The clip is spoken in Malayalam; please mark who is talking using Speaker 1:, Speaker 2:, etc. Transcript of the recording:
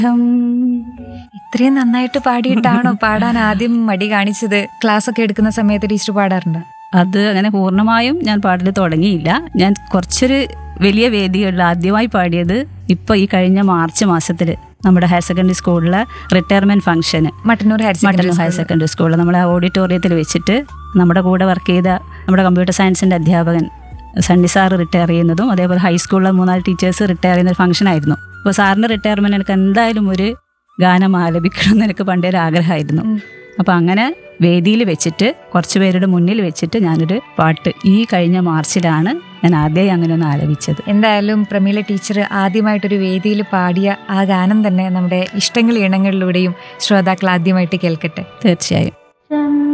Speaker 1: ഇത്രയും നന്നായിട്ട് പാടിയിട്ടാണോ പാടാൻ ആദ്യം മടി കാണിച്ചത് ക്ലാസ് ഒക്കെ എടുക്കുന്ന സമയത്ത് ടീച്ചർ പാടാറുണ്ട്
Speaker 2: അത് അങ്ങനെ പൂർണ്ണമായും ഞാൻ പാടൽ തുടങ്ങിയില്ല ഞാൻ കുറച്ചൊരു വലിയ വേദികളിൽ ആദ്യമായി പാടിയത് ഇപ്പോൾ ഈ കഴിഞ്ഞ മാർച്ച് മാസത്തിൽ നമ്മുടെ ഹയർ സെക്കൻഡറി സ്കൂളിലെ റിട്ടയർമെന്റ് ഫംഗ്ഷന്
Speaker 1: Mattannur higher secondary
Speaker 2: Mattannur higher secondary സ്കൂളിൽ നമ്മളെ ഓഡിറ്റോറിയത്തിൽ വെച്ചിട്ട് നമ്മുടെ കൂടെ വർക്ക് ചെയ്ത നമ്മുടെ കമ്പ്യൂട്ടർ സയൻസിൻ്റെ അധ്യാപകൻ സണ്ണി സാറ് റിട്ടയർ ചെയ്യുന്നതും അതേപോലെ ഹൈസ്കൂളിലെ മൂന്നാല് ടീച്ചേഴ്സ് റിട്ടയർ ചെയ്യുന്ന ഒരു ഫംഗ്ഷൻ ആയിരുന്നു അപ്പോൾ സാറിൻ്റെ റിട്ടയർമെൻറ്റ് എനിക്ക് എന്തായാലും ഒരു ഗാനം ആലപിക്കണം എന്ന് എനിക്ക് പണ്ടേ ഒരു ആഗ്രഹമായിരുന്നു അപ്പോൾ അങ്ങനെ വേദിയിൽ വെച്ചിട്ട് കുറച്ച് പേരുടെ മുന്നിൽ വെച്ചിട്ട് ഞാനൊരു പാട്ട് ഈ കഴിഞ്ഞ മാർച്ചിലാണ് ഞാൻ ആദ്യമായി അങ്ങനെ ഒന്ന് ആലപിച്ചത്
Speaker 1: എന്തായാലും പ്രമീല ടീച്ചർ ആദ്യമായിട്ടൊരു വേദിയിൽ പാടിയ ആ ഗാനം തന്നെ നമ്മുടെ ഇഷ്ടങ്ങൾ ഇണങ്ങളിലൂടെയും ശ്രോതാക്കൾ ആദ്യമായിട്ട് കേൾക്കട്ടെ
Speaker 2: തീർച്ചയായും